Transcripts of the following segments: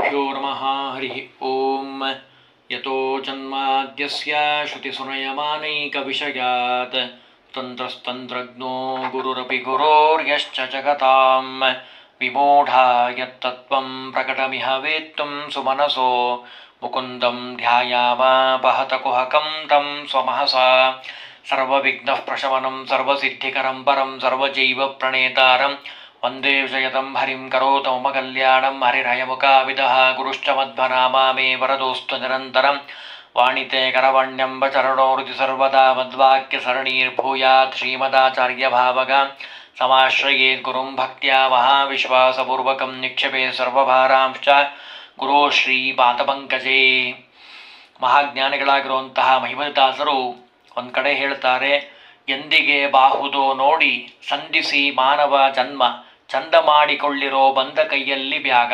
श्रीगुरुभ्यो नमः हरिः ॐ यतो जन्माद्यस्य श्रुतिसुनयमानैकविषयात् तन्त्रस्तन्त्रज्ञो गुरुरपि गुरोर्यश्च जगतां विमूढा यत्तत्त्वं प्रकटमिह वेत्तुं सुमनसो मुकुन्दं ध्यायामापहतकुहकं तं स्वमहसा सर्वविघ्नः प्रशमनं सर्वसिद्धिकरं परं सर्वजैवप्रणेतारं वन्दे विजयतं हरिं करोतमकल्याणं हरिरयमुखाविदः गुरुश्च मध्वनामा मे वरदोऽस्तु निरन्तरं वाणिते करवण्यम्बचरणोरुति सर्वदा मद्वाक्यसरणीर्भूयात् श्रीमदाचार्यभावगा समाश्रयेत् गुरुं भक्त्या महाविश्वासपूर्वकं निक्षेपे सर्वभारांಶ್ಚ ಗುರು ಶ್ರೀ ಪಾದಪಂಕಜೇ ಮಹಾಜ್ಞಾನಿಗಳಾಗಿರುವಂತಹ ಮಹಿಮದಾಸರು ಒಂದು ಕಡೆ ಹೇಳ್ತಾರೆ ಎಂದಿಗೆ ಬಾಹುದೋ ನೋಡಿ ಸಂಧಿಸಿ ಮಾನವ ಜನ್ಮ ಚಂದ ಮಾಡಿಕೊಳ್ಳಿರೋ ಬಂದ ಕೈಯಲ್ಲಿ ಬ್ಯಾಗ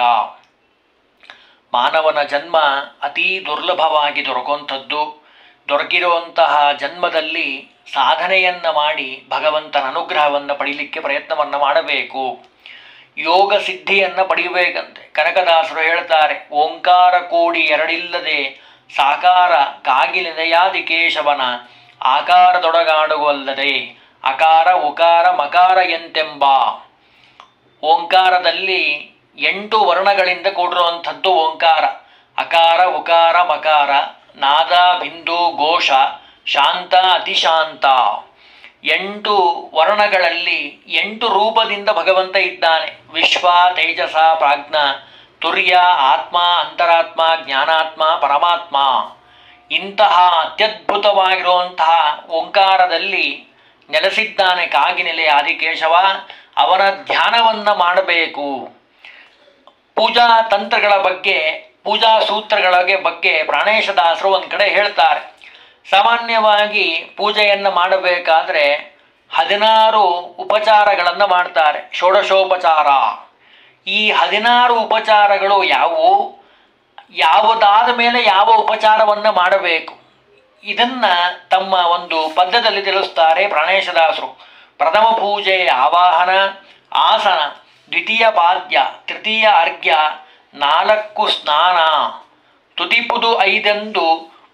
ಮಾನವನ ಜನ್ಮ ಅತೀ ದುರ್ಲಭವಾಗಿ ದೊರಕುವಂಥದ್ದು ದೊರಕಿರುವಂತಹ ಜನ್ಮದಲ್ಲಿ ಸಾಧನೆಯನ್ನ ಮಾಡಿ ಭಗವಂತನ ಅನುಗ್ರಹವನ್ನು ಪಡೀಲಿಕ್ಕೆ ಪ್ರಯತ್ನವನ್ನು ಮಾಡಬೇಕು ಯೋಗ ಸಿದ್ಧಿಯನ್ನು ಪಡೆಯಬೇಕಂತೆ ಕನಕದಾಸರು ಹೇಳ್ತಾರೆ ಓಂಕಾರ ಕೂಡಿ ಎರಡಿಲ್ಲದೆ ಸಾಕಾರ ಕಾಗಿಲೆದೆಯಾದಿ ಕೇಶವನ ಆಕಾರದೊಡಗಾಡುವಲ್ಲದೆ ಅಕಾರ ಉಕಾರ ಮಕಾರ ಎಂತೆಂಬ ಓಂಕಾರದಲ್ಲಿ ಎಂಟು ವರ್ಣಗಳಿಂದ ಕೂಡಿರುವಂಥದ್ದು ಓಂಕಾರ ಅಕಾರ ಉಕಾರ ಮಕಾರ ನಾದ ಬಿಂದು ಘೋಷ ಶಾಂತ ಅತಿಶಾಂತ ಎಂಟು ವರ್ಣಗಳಲ್ಲಿ ಎಂಟು ರೂಪದಿಂದ ಭಗವಂತ ಇದ್ದಾನೆ ವಿಶ್ವ ತೇಜಸ ಪ್ರಾಜ್ಞ ತುರ್ಯ ಆತ್ಮ ಅಂತರಾತ್ಮ ಜ್ಞಾನಾತ್ಮ ಪರಮಾತ್ಮ ಇಂತಹ ಅತ್ಯದ್ಭುತವಾಗಿರುವಂತಹ ಓಂಕಾರದಲ್ಲಿ ನೆಲೆಸಿದ್ದಾನೆ ಕಾಗಿನೆಲೆ ಆದಿಕೇಶವ ಅವನ ಧ್ಯಾನವನ್ನ ಮಾಡಬೇಕು ಪೂಜಾ ತಂತ್ರಗಳ ಬಗ್ಗೆ ಪೂಜಾ ಸೂತ್ರಗಳ ಬಗ್ಗೆ ಪ್ರಾಣೇಶದಾಸರು ಒಂದು ಕಡೆ ಹೇಳ್ತಾರೆ ಸಾಮಾನ್ಯವಾಗಿ ಪೂಜೆಯನ್ನು ಮಾಡಬೇಕಾದ್ರೆ ಹದಿನಾರು ಉಪಚಾರಗಳನ್ನು ಮಾಡ್ತಾರೆ ಷೋಡಶೋಪಚಾರ ಈ ಹದಿನಾರು ಉಪಚಾರಗಳು ಯಾವುವು ಯಾವುದಾದ ಮೇಲೆ ಯಾವ ಉಪಚಾರವನ್ನು ಮಾಡಬೇಕು ಇದನ್ನ ತಮ್ಮ ಒಂದು ಪದ್ಯದಲ್ಲಿ ತಿಳಿಸ್ತಾರೆ ಪ್ರಾಣೇಶದಾಸರು ಪ್ರಥಮ ಪೂಜೆ ಆವಾಹನ ಆಸನ ದ್ವಿತೀಯ ಪಾದ್ಯ ತೃತೀಯ ಅರ್ಘ್ಯ ನಾಲ್ಕು ಸ್ನಾನ ತುದಿಪುದು ಐದೆಂದು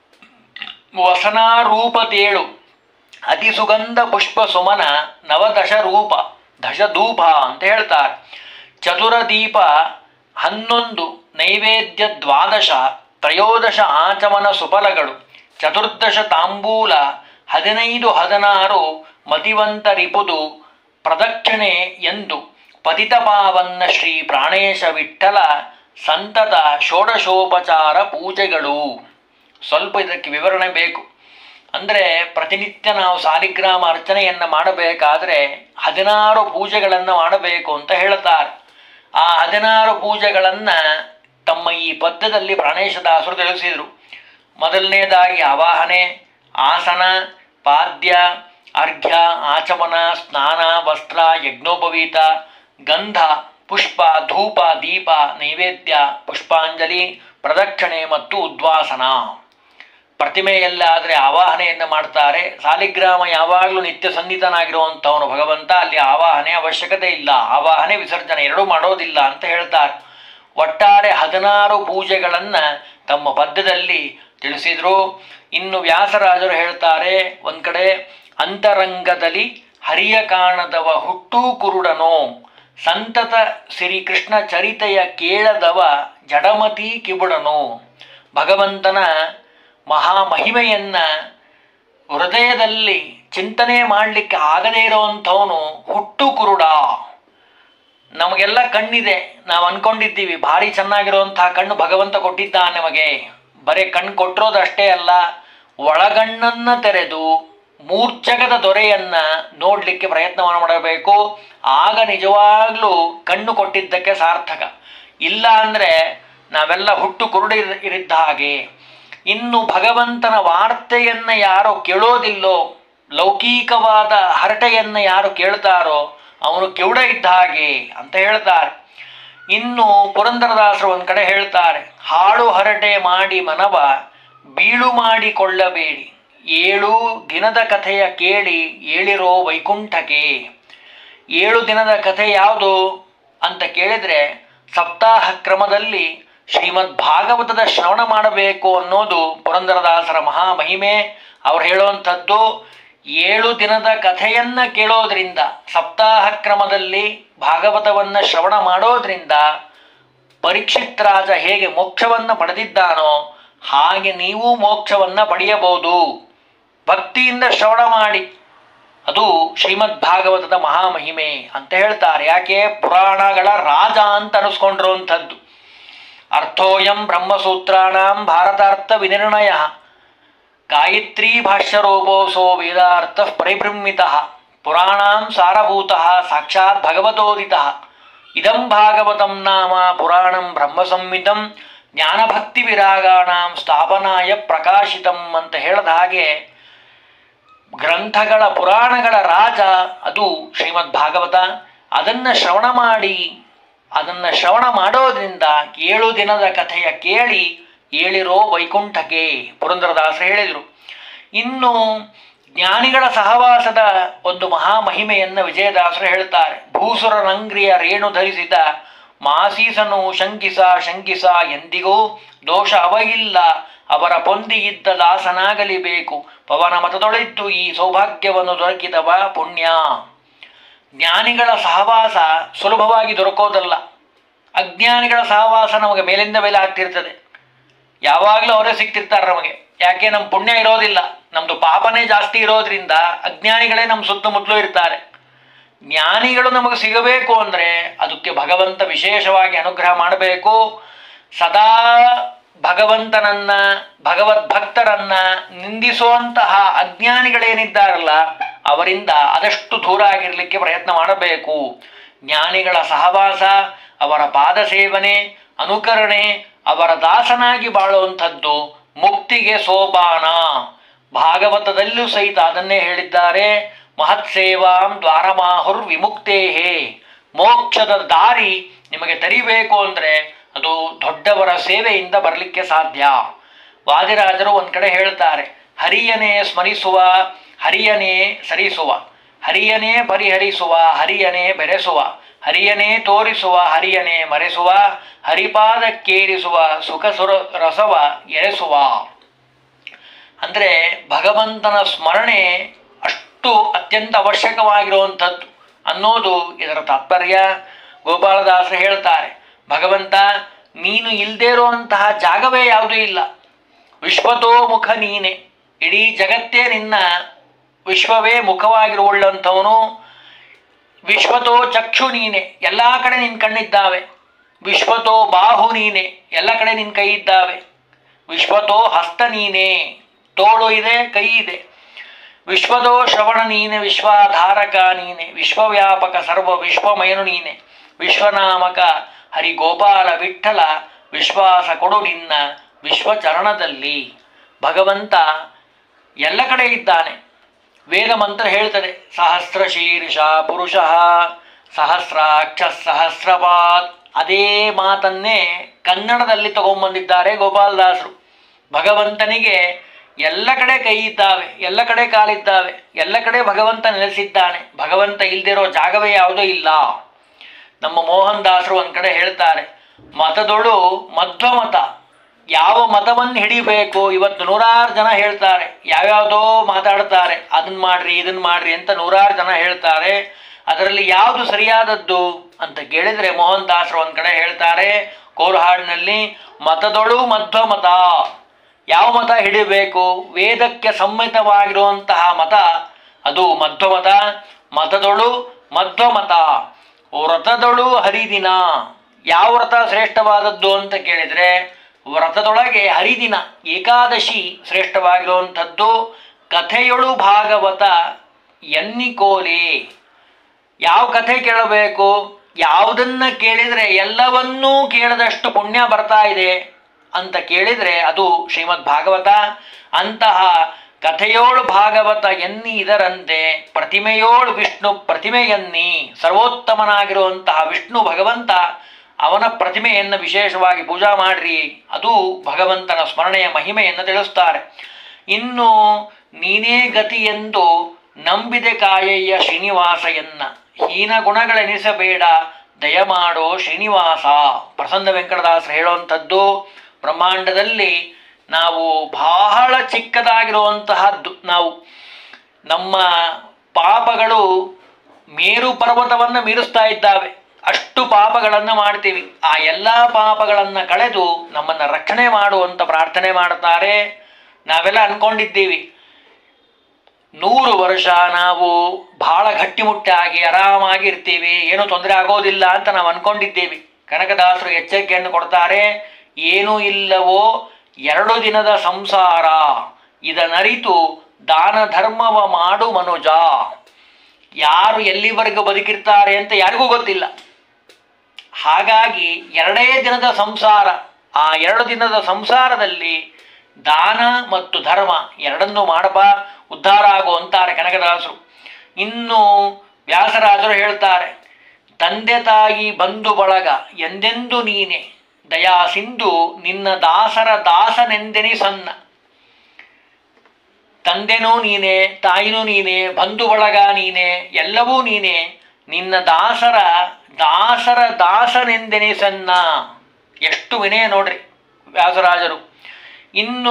ವಸನಾರೂಪತೇಳು ಅತಿ ಸುಗಂಧ ಪುಷ್ಪ ಸುಮನ ನವದಶ ರೂಪ ದಶಧೂಪ ಅಂತ ಹೇಳ್ತಾರೆ ಚತುರ ದೀಪ ಹನ್ನೊಂದು ನೈವೇದ್ಯ ದ್ವಾದಶ ತ್ರಯೋದಶ ಆಚಮನ ಸುಫಲಗಳು ಚತುರ್ದಶ ತಾಂಬೂಲ ಹದಿನೈದು ಹದಿನಾರು ಮತಿವಂತರಿಪುದು ಪ್ರದಕ್ಷಿಣೆ ಎಂದು ಪತಿತಪಾವನ್ನ ಶ್ರೀ ಪ್ರಾಣೇಶ ವಿಠಲ ಸಂತತ ಷೋಡಶೋಪಚಾರ ಪೂಜೆಗಳು ಸ್ವಲ್ಪ ಇದಕ್ಕೆ ವಿವರಣೆ ಬೇಕು ಅಂದರೆ ಪ್ರತಿನಿತ್ಯ ನಾವು ಸಾಲಿಗ್ರಾಮ ಅರ್ಚನೆಯನ್ನು ಮಾಡಬೇಕಾದ್ರೆ ಹದಿನಾರು ಪೂಜೆಗಳನ್ನು ಮಾಡಬೇಕು ಅಂತ ಹೇಳ್ತಾರೆ ಆ ಹದಿನಾರು ಪೂಜೆಗಳನ್ನು ತಮ್ಮ ಈ ಪದ್ಯದಲ್ಲಿ ಪ್ರಾಣೇಶದಾಸರು ತಿಳಿಸಿದರು ಮೊದಲನೇದಾಗಿ ಆವಾಹನೆ ಆಸನ ಪಾದ್ಯ ಅರ್ಘ್ಯ ಆಚಮನ ಸ್ನಾನ ವಸ್ತ್ರ ಯಜ್ಞೋಪವೀತ ಗಂಧ ಪುಷ್ಪ ಧೂಪ ದೀಪ ನೈವೇದ್ಯ ಪುಷ್ಪಾಂಜಲಿ ಪ್ರದಕ್ಷಿಣೆ ಮತ್ತು ಉದ್ವಾಸನ ಪ್ರತಿಮೆಯಲ್ಲಾದರೆ ಆವಾಹನೆಯನ್ನು ಮಾಡ್ತಾರೆ ಸಾಲಿಗ್ರಾಮ ಯಾವಾಗಲೂ ನಿತ್ಯ ಸನ್ನಿಧನಾಗಿರುವಂಥವನು ಭಗವಂತ ಅಲ್ಲಿ ಆವಾಹನೆ ಅವಶ್ಯಕತೆ ಇಲ್ಲ ಆವಾಹನೆ ವಿಸರ್ಜನೆ ಎರಡೂ ಮಾಡೋದಿಲ್ಲ ಅಂತ ಹೇಳ್ತಾರೆ ಒಟ್ಟಾರೆ ಹದಿನಾರು ಪೂಜೆಗಳನ್ನು ತಮ್ಮ ಪದ್ಯದಲ್ಲಿ ತಿಳಿಸಿದರು ಇನ್ನು ವ್ಯಾಸರಾಜರು ಹೇಳ್ತಾರೆ ಒಂದು ಕಡೆ ಅಂತರಂಗದಲ್ಲಿ ಹರಿಯ ಕಾಣದವ ಹುಟ್ಟೂ ಕುರುಡನೋ ಸಂತತ ಶ್ರೀಕೃಷ್ಣ ಚರಿತೆಯ ಕೇಳದವ ಜಡಮತಿ ಕಿಬುಡನು ಭಗವಂತನ ಮಹಾಮಹಿಮೆಯನ್ನ ಹೃದಯದಲ್ಲಿ ಚಿಂತನೆ ಮಾಡಲಿಕ್ಕೆ ಆಗದೇ ಇರುವಂಥವನು ಹುಟ್ಟು ಕುರುಡ ನಮಗೆಲ್ಲ ಕಣ್ಣಿದೆ ನಾವು ಅನ್ಕೊಂಡಿದ್ದೀವಿ ಭಾರಿ ಚೆನ್ನಾಗಿರುವಂತಹ ಕಣ್ಣು ಭಗವಂತ ಕೊಟ್ಟಿದ್ದಾನೆ ನಮಗೆ ಬರೀ ಕಣ್ಣು ಕೊಟ್ಟಿರೋದಷ್ಟೇ ಅಲ್ಲ ಒಳಗಣ್ಣನ್ನು ತೆರೆದು ಮೂರ್ಛಕದ ದೊರೆಯನ್ನ ನೋಡಲಿಕ್ಕೆ ಪ್ರಯತ್ನವನ್ನು ಮಾಡಬೇಕು ಆಗ ನಿಜವಾಗ್ಲೂ ಕಣ್ಣು ಕೊಟ್ಟಿದ್ದಕ್ಕೆ ಸಾರ್ಥಕ ಇಲ್ಲ ಅಂದರೆ ನಾವೆಲ್ಲ ಹುಟ್ಟು ಕುರುಡು ಇರಿದ್ದ ಹಾಗೆ ಇನ್ನು ಭಗವಂತನ ವಾರ್ತೆಯನ್ನು ಯಾರೋ ಕೇಳೋದಿಲ್ಲೋ ಲೌಕಿಕವಾದ ಹರಟೆಯನ್ನು ಯಾರು ಕೇಳ್ತಾರೋ ಅವನು ಕಿವುಡ ಇದ್ದ ಹಾಗೆ ಅಂತ ಹೇಳ್ತಾರೆ ಇನ್ನು ಪುರಂದರದಾಸರು ಒಂದು ಕಡೆ ಹೇಳ್ತಾರೆ ಹಾಳು ಹರಟೆ ಮಾಡಿ ಮನವ ಬೀಳು ಮಾಡಿಕೊಳ್ಳಬೇಡಿ ಏಳು ದಿನದ ಕಥೆಯ ಕೇಳಿ ಏಳಿರೋ ವೈಕುಂಠಕ್ಕೆ ಏಳು ದಿನದ ಕಥೆ ಯಾವುದು ಅಂತ ಕೇಳಿದರೆ ಸಪ್ತಾಹ ಕ್ರಮದಲ್ಲಿ ಶ್ರೀಮದ್ ಭಾಗವತದ ಶ್ರವಣ ಮಾಡಬೇಕು ಅನ್ನೋದು ಪುರಂದರದಾಸರ ಮಹಾಮಹಿಮೆ ಅವ್ರು ಹೇಳುವಂಥದ್ದು ಏಳು ದಿನದ ಕಥೆಯನ್ನ ಕೇಳೋದ್ರಿಂದ ಸಪ್ತಾಹ ಕ್ರಮದಲ್ಲಿ ಭಾಗವತವನ್ನ ಶ್ರವಣ ಮಾಡೋದ್ರಿಂದ ಪರೀಕ್ಷಿತ್ ರಾಜ ಹೇಗೆ ಮೋಕ್ಷವನ್ನ ಪಡೆದಿದ್ದಾನೋ ಹಾಗೆ ನೀವು ಮೋಕ್ಷವನ್ನ ಪಡೆಯಬಹುದು ಭಕ್ತಿಯಿಂದ ಶ್ರವಣ ಮಾಡಿ ಅದು ಶ್ರೀಮದ್ ಭಾಗವತದ ಮಹಾಮಹಿಮೆ ಅಂತ ಹೇಳ್ತಾರೆ ಯಾಕೆ ಪುರಾಣಗಳ ರಾಜ ಅಂತ ಅನಿಸ್ಕೊಂಡಿರುವಂಥದ್ದು ಅರ್ಥೋಯಂ ಬ್ರಹ್ಮಸೂತ್ರಾಣಂ ಭಾರತಾರ್ಥ ವಿನಿರ್ಣಯ ಗಾಯತ್ರಿ ಭಾಷ್ಯರೂಪೋಸೋ ವೇದಾರ್ಥ ಪರಿಭ್ರಮಿತ ಪುರಾಣಾಂ ಸಾರಭೂತ ಸಾಕ್ಷಾತ್ ಭಗವತೋದಿತ ಇದಂ ಭಾಗವತಂ ನಾಮ ಪುರಾಣಂ ಬ್ರಹ್ಮಸಂಹಿತಂ ಜ್ಞಾನಭಕ್ತಿ ವಿರಾಗಾಣಾಂ ಸ್ಥಾಪನಾಯ ಪ್ರಕಾಶಿತಂ ಅಂತ ಹೇಳದ ಹಾಗೆ ಗ್ರಂಥಗಳ ಪುರಾಣಗಳ ರಾಜ ಅದು ಶ್ರೀಮದ್ ಭಾಗವತ ಅದನ್ನು ಶ್ರವಣ ಮಾಡಿ ಅದನ್ನು ಶ್ರವಣ ಮಾಡೋದ್ರಿಂದ ಏಳು ದಿನದ ಕಥೆಯ ಕೇಳಿ ಏಳಿರೋ ವೈಕುಂಠಕ್ಕೆ ಪುರಂದರದಾಸರು ಹೇಳಿದರು ಇನ್ನು ಜ್ಞಾನಿಗಳ ಸಹವಾಸದ ಒಂದು ಮಹಾಮಹಿಮೆಯನ್ನು ವಿಜಯದಾಸರು ಹೇಳ್ತಾರೆ ಭೂಸುರನಂಗ್ರಿಯ ರೇಣು ಧರಿಸಿದ ಮಾಸೀಸನು ಶಂಕಿಸ ಶಂಕಿಸ ಎಂದಿಗೂ ದೋಷ ಅವಗಿಲ್ಲ ಅವರ ಪೊಂದಿಗಿದ್ದ ದಾಸನಾಗಲಿ ಬೇಕು ಪವನ ಮತದೊಳಿದ್ದು ಈ ಸೌಭಾಗ್ಯವನ್ನು ದೊರಕಿದವ ಪುಣ್ಯ ಜ್ಞಾನಿಗಳ ಸಹವಾಸ ಸುಲಭವಾಗಿ ದೊರಕೋದಲ್ಲ ಅಜ್ಞಾನಿಗಳ ಸಹವಾಸ ನಮಗೆ ಮೇಲಿಂದ ಮೇಲೆ ಆಗ್ತಿರ್ತದೆ ಯಾವಾಗಲೂ ಅವರೇ ಸಿಗ್ತಿರ್ತಾರೆ ನಮಗೆ ಯಾಕೆ ನಮ್ಮ ಪುಣ್ಯ ಇರೋದಿಲ್ಲ ನಮ್ಮದು ಪಾಪನೇ ಜಾಸ್ತಿ ಇರೋದ್ರಿಂದ ಅಜ್ಞಾನಿಗಳೇ ನಮ್ಮ ಸುತ್ತಮುತ್ತಲೂ ಇರ್ತಾರೆ ಜ್ಞಾನಿಗಳು ನಮಗೆ ಸಿಗಬೇಕು ಅಂದರೆ ಅದಕ್ಕೆ ಭಗವಂತ ವಿಶೇಷವಾಗಿ ಅನುಗ್ರಹ ಮಾಡಬೇಕು ಸದಾ ಭಗವಂತನನ್ನ ಭಗವದ್ಭಕ್ತರನ್ನ ನಿಂದಿಸುವಂತಹ ಅಜ್ಞಾನಿಗಳೇನಿದ್ದಾರಲ್ಲ ಅವರಿಂದ ಆದಷ್ಟು ದೂರ ಆಗಿರಲಿಕ್ಕೆ ಪ್ರಯತ್ನ ಮಾಡಬೇಕು ಜ್ಞಾನಿಗಳ ಸಹವಾಸ ಅವರ ಪಾದ ಸೇವನೆ ಅನುಕರಣೆ ಅವರ ದಾಸನಾಗಿ ಬಾಳುವಂಥದ್ದು ಮುಕ್ತಿಗೆ ಸೋಪಾನ ಭಾಗವತದಲ್ಲೂ ಸಹಿತ ಅದನ್ನೇ ಹೇಳಿದ್ದಾರೆ ಮಹತ್ ಸೇವಾಂ ದ್ವಾರಮಾಹುರ್ ವಿಮುಕ್ತೇಹೇ ಮೋಕ್ಷದ ದಾರಿ ನಿಮಗೆ ತರಿಬೇಕು ಅಂದರೆ ಅದು ದೊಡ್ಡವರ ಸೇವೆಯಿಂದ ಬರಲಿಕ್ಕೆ ಸಾಧ್ಯ ವಾದಿರಾಜರು ಒಂದು ಕಡೆ ಹೇಳ್ತಾರೆ ಹರಿಯನೇ ಸ್ಮರಿಸುವ ಹರಿಯನೇ ಸರಿಸುವ ಹರಿಯನೇ ಪರಿಹರಿಸುವ ಹರಿಯನೇ ಬೆರೆಸುವ ಹರಿಯನೇ ತೋರಿಸುವ ಹರಿಯನೇ ಮರೆಸುವ ಹರಿಪಾದಕ್ಕೇರಿಸುವ ಸುಖ ಸುರ ರಸವ ಎರೆಸುವ ಅಂದರೆ ಭಗವಂತನ ಸ್ಮರಣೆ ಅಷ್ಟು ಅತ್ಯಂತ ಅವಶ್ಯಕವಾಗಿರುವಂಥದ್ದು ಅನ್ನೋದು ಇದರ ತಾತ್ಪರ್ಯ ಗೋಪಾಲದಾಸರು ಹೇಳ್ತಾರೆ ಭಗವಂತ ನೀನು ಇಲ್ಲದೇ ಇರುವಂತಹ ಜಾಗವೇ ಯಾವುದೂ ಇಲ್ಲ ವಿಶ್ವತೋ ಮುಖ ನೀನೆ ಇಡೀ ಜಗತ್ತೇ ನಿನ್ನ ವಿಶ್ವವೇ ಮುಖವಾಗಿರುವುಳ್ಳಂಥವನು ವಿಶ್ವತೋ ಚಕ್ಷು ನೀನೆ ಎಲ್ಲ ಕಡೆ ನಿನ್ನ ಕಣ್ಣಿದ್ದಾವೆ ವಿಶ್ವತೋ ಬಾಹು ನೀನೆ ಎಲ್ಲ ಕಡೆ ನಿನ್ನ ಕೈ ಇದ್ದಾವೆ ವಿಶ್ವತೋ ಹಸ್ತ ನೀನೆ ತೋಳು ಇದೆ ಕೈ ಇದೆ ವಿಶ್ವದೋ ಶ್ರವಣ ನೀನೆ ವಿಶ್ವಾಧಾರಕ ನೀನೆ ವಿಶ್ವವ್ಯಾಪಕ ಸರ್ವ ವಿಶ್ವಮಯನು ನೀನೆ ವಿಶ್ವನಾಮಕ ಹರಿ ಗೋಪಾಲ ವಿಠಲ ವಿಶ್ವಾಸ ಕೊಡು ನಿನ್ನ ವಿಶ್ವಚರಣದಲ್ಲಿ ಭಗವಂತ ಎಲ್ಲ ಕಡೆ ಇದ್ದಾನೆ ವೇದ ಮಂತ್ರ ಹೇಳ್ತದೆ ಸಹಸ್ರ ಶೀರ್ಷ ಪುರುಷ ಸಹಸ್ರಾಕ್ಷ ಸಹಸ್ರಪಾತ್ ಅದೇ ಮಾತನ್ನೇ ಕನ್ನಡದಲ್ಲಿ ತಗೊಂಬಂದಿದ್ದಾರೆ ಗೋಪಾಲದಾಸರು ಭಗವಂತನಿಗೆ ಎಲ್ಲ ಕಡೆ ಕೈ ಇದ್ದಾವೆ ಎಲ್ಲ ಕಡೆ ಕಾಲಿದ್ದಾವೆ ಎಲ್ಲ ಕಡೆ ಭಗವಂತ ನೆಲೆಸಿದ್ದಾನೆ ಭಗವಂತ ಇಲ್ದಿರೋ ಜಾಗವೇ ಯಾವುದೂ ಇಲ್ಲ ನಮ್ಮ ಮೋಹನ್ ದಾಸರು ಒಂದು ಕಡೆ ಹೇಳ್ತಾರೆ ಮತದೊಳು ಮಧ್ವಮತ ಯಾವ ಮತವನ್ನು ಹಿಡಿಬೇಕು ಇವತ್ತು ನೂರಾರು ಜನ ಹೇಳ್ತಾರೆ ಯಾವ್ಯಾವುದೋ ಮಾತಾಡ್ತಾರೆ ಅದನ್ನ ಮಾಡ್ರಿ ಇದನ್ನ ಮಾಡ್ರಿ ಅಂತ ನೂರಾರು ಜನ ಹೇಳ್ತಾರೆ ಅದರಲ್ಲಿ ಯಾವುದು ಸರಿಯಾದದ್ದು ಅಂತ ಕೇಳಿದರೆ ಮೋಹನ್ ದಾಸರು ಒಂದು ಕಡೆ ಹೇಳ್ತಾರೆ ಕೋರ್ಹಾಡ್ನಲ್ಲಿ ಮತದೊಳು ಮಧ್ವಮತ ಯಾವ ಮತ ಹಿಡಿಬೇಕು ವೇದಕ್ಕೆ ಸಮ್ಮತವಾಗಿರುವಂತಹ ಮತ ಅದು ಮಧ್ವಮತ ಮತದೊಳು ಮಧ್ವಮತ ವ್ರತದೊಳು ಹರಿದಿನ ಯಾವ ವ್ರತ ಶ್ರೇಷ್ಠವಾದದ್ದು ಅಂತ ಕೇಳಿದರೆ ವ್ರತದೊಳಗೆ ಹರಿದಿನ ಏಕಾದಶಿ ಶ್ರೇಷ್ಠವಾಗಿರುವಂಥದ್ದು ಕಥೆಯೊಳು ಭಾಗವತ ಎನ್ನಿಕೋಲೆ ಯಾವ ಕಥೆ ಕೇಳಬೇಕು ಯಾವುದನ್ನ ಕೇಳಿದರೆ ಎಲ್ಲವನ್ನೂ ಕೇಳದಷ್ಟು ಪುಣ್ಯ ಬರ್ತಾ ಇದೆ ಅಂತ ಕೇಳಿದರೆ ಅದು ಶ್ರೀಮದ್ ಭಾಗವತ ಅಂತಹ ಕಥೆಯೋಳು ಭಾಗವತ ಎನ್ನಿ ಇದರಂತೆ ಪ್ರತಿಮೆಯೋಳು ವಿಷ್ಣು ಪ್ರತಿಮೆಯನ್ನಿ ಸರ್ವೋತ್ತಮನಾಗಿರುವಂತಹ ವಿಷ್ಣು ಭಗವಂತ ಅವನ ಪ್ರತಿಮೆಯನ್ನು ವಿಶೇಷವಾಗಿ ಪೂಜಾ ಮಾಡ್ರಿ ಅದು ಭಗವಂತನ ಸ್ಮರಣೆಯ ಮಹಿಮೆಯನ್ನು ತಿಳಿಸ್ತಾರೆ ಇನ್ನು ನೀನೇ ಗತಿ ಎಂದು ನಂಬಿದೆ ಕಾಯಯ್ಯ ಶ್ರೀನಿವಾಸ ಎನ್ನ ಹೀನ ಗುಣಗಳೆನಿಸಬೇಡ ದಯಮಾಡೋ ಶ್ರೀನಿವಾಸ ಪ್ರಸನ್ನ ವೆಂಕಟದಾಸರು ಹೇಳುವಂಥದ್ದು ಬ್ರಹ್ಮಾಂಡದಲ್ಲಿ ನಾವು ಬಹಳ ಚಿಕ್ಕದಾಗಿರುವಂತಹದ್ದು ನಾವು ನಮ್ಮ ಪಾಪಗಳು ಮೇರು ಪರ್ವತವನ್ನು ಮೀರಿಸ್ತಾ ಇದ್ದಾವೆ ಅಷ್ಟು ಪಾಪಗಳನ್ನು ಮಾಡ್ತೀವಿ ಆ ಎಲ್ಲ ಪಾಪಗಳನ್ನು ಕಳೆದು ನಮ್ಮನ್ನು ರಕ್ಷಣೆ ಮಾಡುವಂತ ಪ್ರಾರ್ಥನೆ ಮಾಡ್ತಾರೆ ನಾವೆಲ್ಲ ಅನ್ಕೊಂಡಿದ್ದೀವಿ ನೂರು ವರ್ಷ ನಾವು ಬಹಳ ಗಟ್ಟಿಮುಟ್ಟಾಗಿ ಆರಾಮಾಗಿ ಇರ್ತೀವಿ ಏನೂ ತೊಂದರೆ ಆಗೋದಿಲ್ಲ ಅಂತ ನಾವು ಅನ್ಕೊಂಡಿದ್ದೀವಿ ಕನಕದಾಸರು ಎಚ್ಚರಿಕೆಯನ್ನು ಕೊಡ್ತಾರೆ ಏನೂ ಇಲ್ಲವೋ ಎರಡು ದಿನದ ಸಂಸಾರ ಇದನರಿತು ದಾನ ಧರ್ಮವ ಮಾಡು ಮನುಜ ಯಾರು ಎಲ್ಲಿವರೆಗೂ ಬದುಕಿರ್ತಾರೆ ಅಂತ ಯಾರಿಗೂ ಗೊತ್ತಿಲ್ಲ ಹಾಗಾಗಿ ಎರಡೇ ದಿನದ ಸಂಸಾರ ಆ ಎರಡು ದಿನದ ಸಂಸಾರದಲ್ಲಿ ದಾನ ಮತ್ತು ಧರ್ಮ ಎರಡನ್ನೂ ಮಾಡಬ ಉದ್ಧಾರ ಆಗು ಅಂತಾರೆ ಕನಕದಾಸರು ಇನ್ನು ವ್ಯಾಸರಾಜರು ಹೇಳ್ತಾರೆ ತಂದೆ ತಾಯಿ ಬಂಧು ಬಳಗ ಎಂದೆಂದು ನೀನೆ ದಯಾ ಸಿಂಧು ನಿನ್ನ ದಾಸರ ದಾಸನೆಂದೆನಿ ಸನ್ನ ತಂದೆನೂ ನೀನೆ ತಾಯಿನೂ ನೀನೆ ಬಂಧು ಬಳಗ ನೀನೆ ಎಲ್ಲವೂ ನೀನೆ ನಿನ್ನ ದಾಸರ ದಾಸರ ದಾಸನೆಂದೆನಿ ಸನ್ನ ಎಷ್ಟು ವಿನಯ ನೋಡ್ರಿ ವ್ಯಾಸರಾಜರು ಇನ್ನು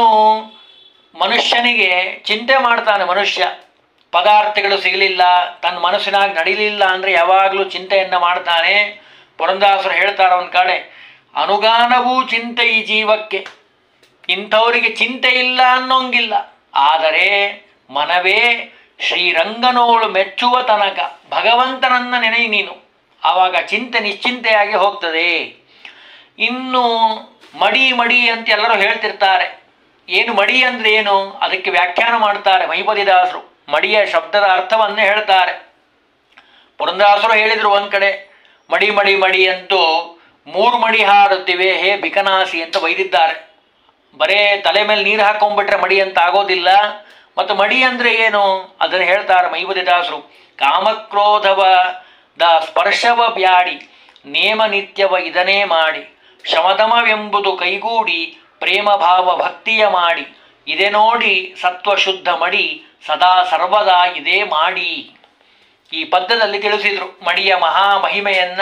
ಮನುಷ್ಯನಿಗೆ ಚಿಂತೆ ಮಾಡ್ತಾನೆ ಮನುಷ್ಯ ಪದಾರ್ಥಗಳು ಸಿಗಲಿಲ್ಲ ತನ್ನ ಮನಸ್ಸಿನಾಗ ನಡಿಲಿಲ್ಲ ಅಂದರೆ ಯಾವಾಗಲೂ ಚಿಂತೆಯನ್ನು ಮಾಡ್ತಾನೆ ಪುರಂದಾಸರು ಹೇಳ್ತಾರೆ ಅವನ ಕಡೆ ಅನುಗಾನವೂ ಚಿಂತೆ ಈ ಜೀವಕ್ಕೆ ಇಂಥವರಿಗೆ ಚಿಂತೆ ಇಲ್ಲ ಅನ್ನೋಂಗಿಲ್ಲ ಆದರೆ ಮನವೇ ಶ್ರೀರಂಗನೋಳು ಮೆಚ್ಚುವ ತನಕ ಭಗವಂತನನ್ನ ನೆನೆಯಿ ನೀನು ಆವಾಗ ಚಿಂತೆ ನಿಶ್ಚಿಂತೆಯಾಗಿ ಹೋಗ್ತದೆ ಇನ್ನು ಮಡಿ ಮಡಿ ಅಂತ ಎಲ್ಲರೂ ಹೇಳ್ತಿರ್ತಾರೆ ಏನು ಮಡಿ ಅಂದ್ರೆ ಏನು ಅದಕ್ಕೆ ವ್ಯಾಖ್ಯಾನ ಮಾಡ್ತಾರೆ ಮೈಪದಿದಾಸರು ಮಡಿಯ ಶಬ್ದದ ಅರ್ಥವನ್ನೇ ಹೇಳ್ತಾರೆ ಪುರಂದಾಸರು ಹೇಳಿದ್ರು ಒಂದ್ ಕಡೆ ಮಡಿ ಮಡಿ ಮಡಿ ಅಂತೂ ಮೂರು ಮಡಿ ಹಾರುತ್ತಿವೆ ಹೇ ಬಿಕನಾಸಿ ಅಂತ ಬೈದಿದ್ದಾರೆ ಬರೇ ತಲೆ ಮೇಲೆ ನೀರು ಹಾಕೊಂಡ್ಬಿಟ್ರೆ ಮಡಿ ಅಂತ ಆಗೋದಿಲ್ಲ ಮತ್ತು ಮಡಿ ಅಂದ್ರೆ ಏನು ಅದನ್ನು ಹೇಳ್ತಾರೆ ಮೈಬದಿದಾಸರು ಕಾಮಕ್ರೋಧವ ದ ಸ್ಪರ್ಶವ ಬ್ಯಾಡಿ ನೇಮ ನಿತ್ಯವ ಇದನೇ ಮಾಡಿ ಶಮದಮವೆಂಬುದು ಕೈಗೂಡಿ ಪ್ರೇಮ ಭಾವ ಭಕ್ತಿಯ ಮಾಡಿ ಇದೇ ನೋಡಿ ಸತ್ವ ಶುದ್ಧ ಮಡಿ ಸದಾ ಸರ್ವದಾ ಇದೇ ಮಾಡಿ ಈ ಪದ್ಯದಲ್ಲಿ ತಿಳಿಸಿದ್ರು ಮಡಿಯ ಮಹಾ ಮಹಿಮೆಯನ್ನ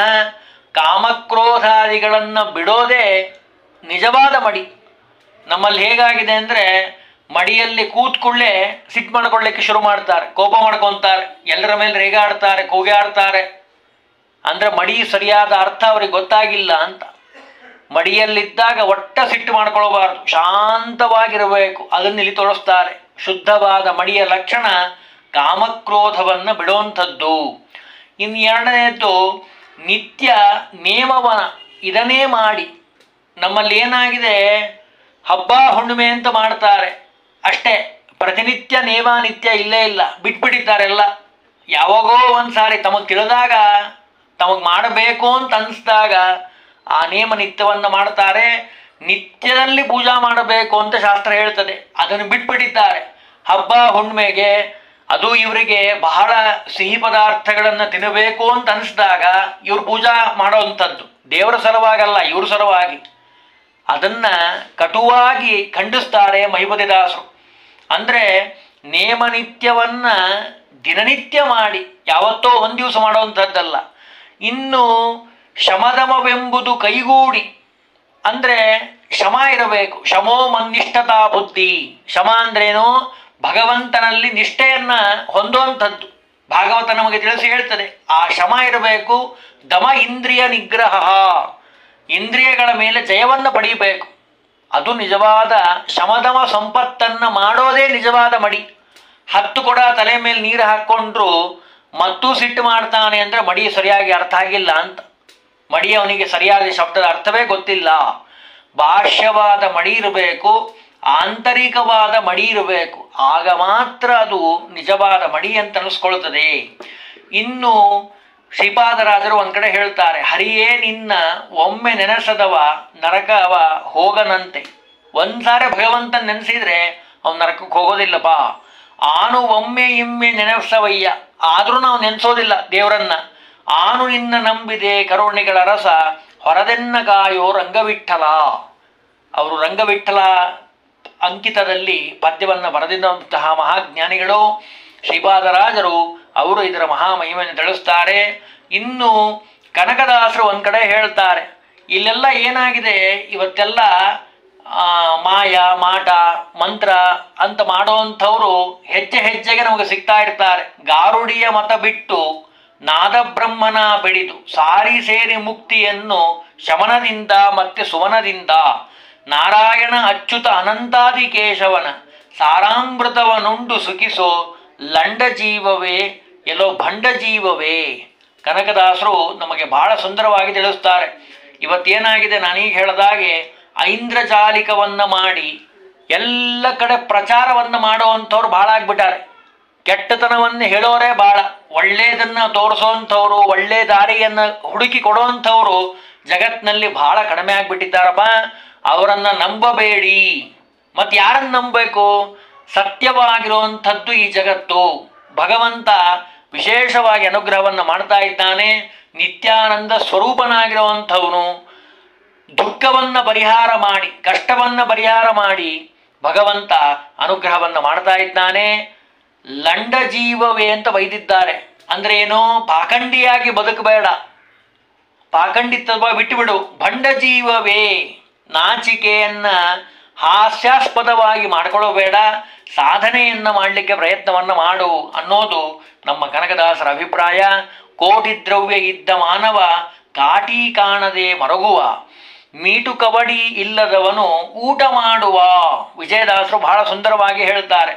ಕಾಮಕ್ರೋಧಾದಿಗಳನ್ನ ಬಿಡೋದೇ ನಿಜವಾದ ಮಡಿ ನಮ್ಮಲ್ಲಿ ಹೇಗಾಗಿದೆ ಅಂದ್ರೆ ಮಡಿಯಲ್ಲಿ ಕೂತ್ಕೊಳ್ಳೆ ಸಿಟ್ಟು ಮಾಡ್ಕೊಳ್ಳಿಕ್ಕೆ ಶುರು ಮಾಡ್ತಾರೆ ಕೋಪ ಮಾಡ್ಕೊಂತಾರೆ ಎಲ್ಲರ ಮೇಲೆ ರೇಗಾಡ್ತಾರೆ ಕೂಗಾಡ್ತಾರೆ ಅಂದ್ರೆ ಮಡಿ ಸರಿಯಾದ ಅರ್ಥ ಅವ್ರಿಗೆ ಗೊತ್ತಾಗಿಲ್ಲ ಅಂತ ಮಡಿಯಲ್ಲಿದ್ದಾಗ ಒಟ್ಟ ಸಿಟ್ಟು ಮಾಡ್ಕೊಳ್ಬಾರ್ದು ಶಾಂತವಾಗಿರಬೇಕು ಅದನ್ನ ಇಲ್ಲಿ ತೋರಿಸ್ತಾರೆ ಶುದ್ಧವಾದ ಮಡಿಯ ಲಕ್ಷಣ ಕಾಮಕ್ರೋಧವನ್ನು ಬಿಡುವಂಥದ್ದು ಇನ್ನು ಎರಡನೇದ್ದು ನಿತ್ಯ ನೇಮವನ ಇದನ್ನೇ ಮಾಡಿ ನಮ್ಮಲ್ಲಿ ಏನಾಗಿದೆ ಹಬ್ಬ ಹುಣ್ಣಿಮೆ ಅಂತ ಮಾಡ್ತಾರೆ ಅಷ್ಟೇ ಪ್ರತಿನಿತ್ಯ ನೇಮ ನಿತ್ಯ ಇಲ್ಲೇ ಇಲ್ಲ ಬಿಟ್ಬಿಟ್ಟಿದ್ದಾರೆಲ್ಲ ಯಾವಾಗೋ ಒಂದ್ಸಾರಿ ತಮಗೆ ತಿಳಿದಾಗ ತಮಗೆ ಮಾಡಬೇಕು ಅಂತ ಅನಿಸ್ದಾಗ ಆ ನೇಮ ನಿತ್ಯವನ್ನು ಮಾಡ್ತಾರೆ ನಿತ್ಯದಲ್ಲಿ ಪೂಜಾ ಮಾಡಬೇಕು ಅಂತ ಶಾಸ್ತ್ರ ಹೇಳ್ತದೆ ಅದನ್ನು ಬಿಟ್ಬಿಟ್ಟಿದ್ದಾರೆ ಹಬ್ಬ ಹುಣ್ಣಿಮೆಗೆ ಅದು ಇವರಿಗೆ ಬಹಳ ಸಿಹಿ ಪದಾರ್ಥಗಳನ್ನು ತಿನ್ನಬೇಕು ಅಂತ ಅನಿಸಿದಾಗ ಇವ್ರು ಪೂಜಾ ಮಾಡೋವಂಥದ್ದು ದೇವರ ಸಲುವಾಗಲ್ಲ ಇವ್ರ ಸಲುವಾಗಿ ಅದನ್ನ ಕಟುವಾಗಿ ಖಂಡಿಸ್ತಾರೆ ಮಹಿಪತಿದಾಸರು ಅಂದ್ರೆ ನೇಮನಿತ್ಯವನ್ನ ದಿನನಿತ್ಯ ಮಾಡಿ ಯಾವತ್ತೋ ಒಂದು ದಿವಸ ಮಾಡುವಂಥದ್ದಲ್ಲ ಇನ್ನು ಶಮದಮವೆಂಬುದು ಕೈಗೂಡಿ ಅಂದ್ರೆ ಶಮ ಇರಬೇಕು ಶಮೋ ಮನ್ನಿಷ್ಠತಾ ಬುದ್ಧಿ ಶಮ ಅಂದ್ರೇನು ಭಗವಂತನಲ್ಲಿ ನಿಷ್ಠೆಯನ್ನ ಹೊಂದುವಂಥದ್ದು ಭಾಗವತ ನಮಗೆ ತಿಳಿಸಿ ಹೇಳ್ತದೆ ಆ ಶಮ ಇರಬೇಕು ದಮ ಇಂದ್ರಿಯ ನಿಗ್ರಹ ಇಂದ್ರಿಯಗಳ ಮೇಲೆ ಜಯವನ್ನು ಪಡೀಬೇಕು ಅದು ನಿಜವಾದ ಶಮದಮ ಸಂಪತ್ತನ್ನು ಮಾಡೋದೇ ನಿಜವಾದ ಮಡಿ ಹತ್ತು ಕೊಡ ತಲೆ ಮೇಲೆ ನೀರು ಹಾಕ್ಕೊಂಡ್ರು ಮತ್ತೂ ಸಿಟ್ಟು ಮಾಡ್ತಾನೆ ಅಂದ್ರೆ ಮಡಿ ಸರಿಯಾಗಿ ಅರ್ಥ ಆಗಿಲ್ಲ ಅಂತ ಮಡಿ ಅವನಿಗೆ ಸರಿಯಾದ ಶಬ್ದದ ಅರ್ಥವೇ ಗೊತ್ತಿಲ್ಲ ಬಾಹ್ಯವಾದ ಮಡಿ ಇರಬೇಕು ಆಂತರಿಕವಾದ ಮಡಿ ಇರಬೇಕು ಆಗ ಮಾತ್ರ ಅದು ನಿಜವಾದ ಮಡಿ ಅಂತ ಅನಿಸ್ಕೊಳ್ತದೆ ಇನ್ನು ಶ್ರೀಪಾದರಾಜರು ಒಂದ್ ಕಡೆ ಹೇಳ್ತಾರೆ ಹರಿಯೇ ನಿನ್ನ ಒಮ್ಮೆ ನೆನೆಸದವ ನರಕವ ಹೋಗನಂತೆ ಒಂದ್ಸಾರಿ ಭಗವಂತ ನೆನೆಸಿದ್ರೆ ಅವ್ನು ನರಕಕ್ಕೆ ಹೋಗೋದಿಲ್ಲಪ್ಪ ಆನು ಒಮ್ಮೆ ಇಮ್ಮೆ ನೆನೆಸವಯ್ಯ ಆದರೂ ನಾವು ನೆನೆಸೋದಿಲ್ಲ ದೇವರನ್ನ ಆನು ನಿನ್ನ ನಂಬಿದೆ ಕರುಣಿಗಳ ರಸ ಹೊರದೆನ್ನ ಕಾಯೋ ರಂಗವಿಠಲ ಅವರು ರಂಗವಿಠಲ ಅಂಕಿತದಲ್ಲಿ ಪದ್ಯವನ್ನು ಬರೆದಿದ್ದಂತಹ ಮಹಾಜ್ಞಾನಿಗಳು ಶ್ರೀಪಾದರಾಜರು ಅವರು ಇದರ ಮಹಾಮಹಿಮೆಯನ್ನು ತಿಳಿಸ್ತಾರೆ ಇನ್ನು ಕನಕದಾಸರು ಒಂದು ಕಡೆ ಹೇಳ್ತಾರೆ ಇಲ್ಲೆಲ್ಲ ಏನಾಗಿದೆ ಇವತ್ತೆಲ್ಲ ಆ, ಮಾಯ ಮಾಟ ಮಂತ್ರ ಅಂತ ಮಾಡೋವಂಥವ್ರು ಹೆಜ್ಜೆ ಹೆಜ್ಜೆಗೆ ನಮಗೆ ಸಿಗ್ತಾ ಇರ್ತಾರೆ ಗಾರುಡಿಯ ಮತ ಬಿಟ್ಟು ನಾದಬ್ರಹ್ಮನ ಬೆಳೆದು ಸಾರಿ ಸೇರಿ ಮುಕ್ತಿಯನ್ನು ಶಮನದಿಂದ ಮತ್ತೆ ಸುವನದಿಂದ ನಾರಾಯಣ ಅಚ್ಯುತ ಅನಂತಾದಿ ಕೇಶವನ ಸಾರಾಮೃತವನುಂಡು ಸುಖಿಸೋ ಲಂಡ ಜೀವವೇ ಎಲ್ಲೋ ಭಂಡ ಜೀವವೇ ಕನಕದಾಸರು ನಮಗೆ ಬಹಳ ಸುಂದರವಾಗಿ ತಿಳಿಸ್ತಾರೆ ಇವತ್ತೇನಾಗಿದೆ ನಾನೀಗ ಹೇಳಿದಾಗೆ ಐಂದ್ರಜಾಲಿಕವನ್ನ ಮಾಡಿ ಎಲ್ಲ ಕಡೆ ಪ್ರಚಾರವನ್ನು ಮಾಡುವಂಥವ್ರು ಭಾಳ ಆಗ್ಬಿಟ್ಟಾರೆ ಕೆಟ್ಟತನವನ್ನು ಹೇಳೋರೇ ಭಾಳ ಒಳ್ಳೆಯದನ್ನ ತೋರಿಸೋವಂಥವ್ರು ಒಳ್ಳೆ ದಾರಿಯನ್ನ ಹುಡುಕಿ ಕೊಡುವಂಥವ್ರು ಜಗತ್ತಿನಲ್ಲಿ ಬಹಳ ಕಡಿಮೆ ಆಗ್ಬಿಟ್ಟಿದ್ದಾರಪ್ಪ ಅವರನ್ನ ನಂಬಬೇಡಿ ಮತ್ತೆ ಯಾರನ್ನ ನಂಬಬೇಕು ಸತ್ಯವಾಗಿರುವಂಥದ್ದು ಈ ಜಗತ್ತು ಭಗವಂತ ವಿಶೇಷವಾಗಿ ಅನುಗ್ರಹವನ್ನು ಮಾಡ್ತಾ ಇದ್ದಾನೆ ನಿತ್ಯಾನಂದ ಸ್ವರೂಪನಾಗಿರುವಂಥವನು ದುಃಖವನ್ನ ಪರಿಹಾರ ಮಾಡಿ ಕಷ್ಟವನ್ನ ಪರಿಹಾರ ಮಾಡಿ ಭಗವಂತ ಅನುಗ್ರಹವನ್ನ ಮಾಡ್ತಾ ಇದ್ದಾನೆ ಲಂಡ ಜೀವವೇ ಅಂತ ಬೈದಿದ್ದಾರೆ ಅಂದ್ರೆ ಏನು ಪಾಖಂಡಿಯಾಗಿ ಬದುಕಬೇಡ ಪಾಖಂಡಿತ್ವ ಬಿಟ್ಟುಬಿಡು ಭಂಡ ಜೀವವೇ ನಾಚಿಕೆಯನ್ನ ಹಾಸ್ಯಾಸ್ಪದವಾಗಿ ಮಾಡ್ಕೊಳ್ಳಬೇಡ ಸಾಧನೆಯನ್ನ ಮಾಡಲಿಕ್ಕೆ ಪ್ರಯತ್ನವನ್ನ ಮಾಡು ಅನ್ನೋದು ನಮ್ಮ ಕನಕದಾಸರ ಅಭಿಪ್ರಾಯ ಕೋಟಿ ದ್ರವ್ಯ ಇದ್ದ ಮಾನವ ಕಾಟಿ ಕಾಣದೆ ಮರಗುವ ಮೀಟು ಕಬಡಿ ಇಲ್ಲದವನು ಊಟ ಮಾಡುವ ವಿಜಯದಾಸರು ಬಹಳ ಸುಂದರವಾಗಿ ಹೇಳ್ತಾರೆ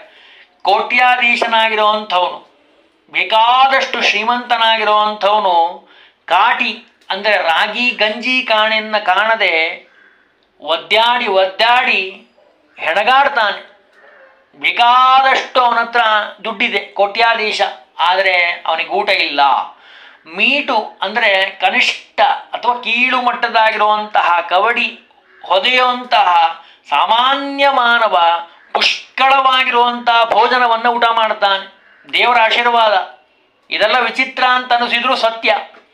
ಕೋಟ್ಯಾಧೀಶನಾಗಿರುವಂಥವನು ಬೇಕಾದಷ್ಟು ಶ್ರೀಮಂತನಾಗಿರುವಂಥವನು ಕಾಟಿ ಅಂದರೆ ರಾಗಿ ಗಂಜಿ ಕಾಣೆನ್ನ ಕಾಣದೆ ಒದ್ದಾಡಿ ಒದ್ದಾಡಿ ಹೆಣಗಾಡ್ತಾನೆ ಬೇಕಾದಷ್ಟು ಅವನ ಹತ್ರ ದುಡ್ಡಿದೆ ಕೋಟ್ಯಾಧೀಶ ಆದರೆ ಅವನಿಗೆ ಊಟ ಇಲ್ಲ ಮೀಟು ಅಂದರೆ ಕನಿಷ್ಠ ಅಥವಾ ಕೀಳು ಮಟ್ಟದಾಗಿರುವಂತಹ ಕವಡಿ ಹೊದೆಯುವಂತಹ ಸಾಮಾನ್ಯ ಮಾನವ ಪುಷ್ಕಳವಾಗಿರುವಂತಹ ಭೋಜನವನ್ನು ಊಟ ಮಾಡ್ತಾನೆ ದೇವರ ಆಶೀರ್ವಾದ ಇದೆಲ್ಲ ವಿಚಿತ್ರ ಅಂತ ಅನಿಸಿದ್ರು ಸತ್ಯ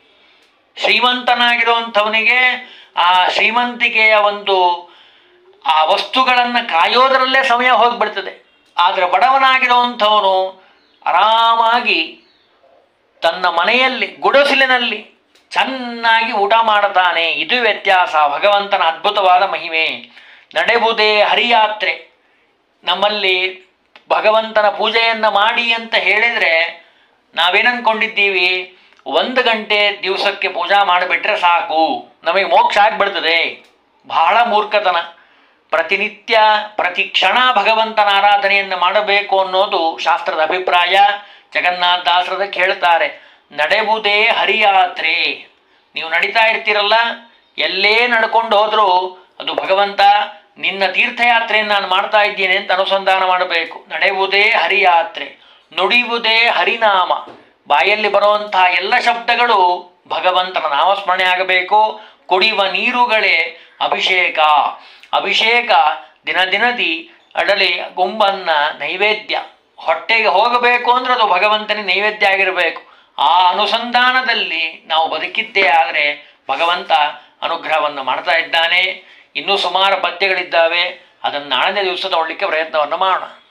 ಶ್ರೀಮಂತನಾಗಿರುವಂಥವನಿಗೆ ಆ ಶ್ರೀಮಂತಿಕೆಯ ಒಂದು ಆ ವಸ್ತುಗಳನ್ನು ಕಾಯೋದರಲ್ಲೇ ಸಮಯ ಹೋಗ್ಬಿಡ್ತದೆ ಆದರೆ ಬಡವನಾಗಿರುವಂಥವನು ಆರಾಮಾಗಿ ತನ್ನ ಮನೆಯಲ್ಲಿ ಗುಡಸಿಲಿನಲ್ಲಿ ಚೆನ್ನಾಗಿ ಊಟ ಮಾಡುತ್ತಾನೆ ಇದು ವ್ಯತ್ಯಾಸ ಭಗವಂತನ ಅದ್ಭುತವಾದ ಮಹಿಮೆ ನಡೆಬುದೇ ಹರಿಯಾತ್ರೆ ನಮ್ಮಲ್ಲಿ ಭಗವಂತನ ಪೂಜೆಯನ್ನು ಮಾಡಿ ಅಂತ ಹೇಳಿದರೆ ನಾವೇನನ್ಕೊಂಡಿದ್ದೀವಿ ಒಂದು ಗಂಟೆ ದಿವಸಕ್ಕೆ ಪೂಜಾ ಮಾಡಿಬಿಟ್ರೆ ಸಾಕು ನಮಗೆ ಮೋಕ್ಷ ಆಗಿಬಿಡ್ತದೆ ಬಹಳ ಮೂರ್ಖತನ ಪ್ರತಿನಿತ್ಯ ಪ್ರತಿ ಕ್ಷಣ ಭಗವಂತನ ಆರಾಧನೆಯನ್ನು ಮಾಡಬೇಕು ಅನ್ನೋದು ಶಾಸ್ತ್ರದ ಅಭಿಪ್ರಾಯ ಜಗನ್ನಾಥ ದಾಸರದಕ್ಕೆ ಹೇಳ್ತಾರೆ ನಡೆಬುದೇ ಹರಿಯಾತ್ರೆ ನೀವು ನಡೀತಾ ಇರ್ತೀರಲ್ಲ ಎಲ್ಲೇ ನಡ್ಕೊಂಡು ಹೋದರೂ ಅದು ಭಗವಂತ ನಿನ್ನ ತೀರ್ಥಯಾತ್ರೆಯನ್ನು ನಾನು ಮಾಡ್ತಾ ಇದ್ದೀನಿ ಅಂತ ಅನುಸಂಧಾನ ಮಾಡಬೇಕು ನಡೆಯುವುದೇ ಹರಿಯಾತ್ರೆ ನುಡಿಯುವುದೇ ಹರಿನಾಮ ಬಾಯಲ್ಲಿ ಬರುವಂತಹ ಎಲ್ಲ ಶಬ್ದಗಳು ಭಗವಂತನ ನಾಮಸ್ಮರಣೆ ಆಗಬೇಕು ಕುಡಿಯುವ ನೀರುಗಳೇ ಅಭಿಷೇಕ ಅಭಿಷೇಕ ದಿನ ದಿನದಿ ಅಡಲಿ ಗುಂಬನ್ನ ನೈವೇದ್ಯ ಹೊಟ್ಟೆಗೆ ಹೋಗಬೇಕು ಅಂದ್ರೆ ಅದು ಭಗವಂತನಿಗೆ ನೈವೇದ್ಯ ಆಗಿರಬೇಕು ಆ ಅನುಸಂಧಾನದಲ್ಲಿ ನಾವು ಬದುಕಿದ್ದೇ ಆದರೆ ಭಗವಂತ ಅನುಗ್ರಹವನ್ನು ಮಾಡ್ತಾ ಇದ್ದಾನೆ ಇನ್ನೂ ಸುಮಾರು ಪದ್ಯಗಳಿದ್ದಾವೆ ಅದನ್ನು ನಾಳನೇ ದಿವಸ ತಗೊಳ್ಳಿಕ್ಕೆ ಪ್ರಯತ್ನವನ್ನು ಮಾಡೋಣ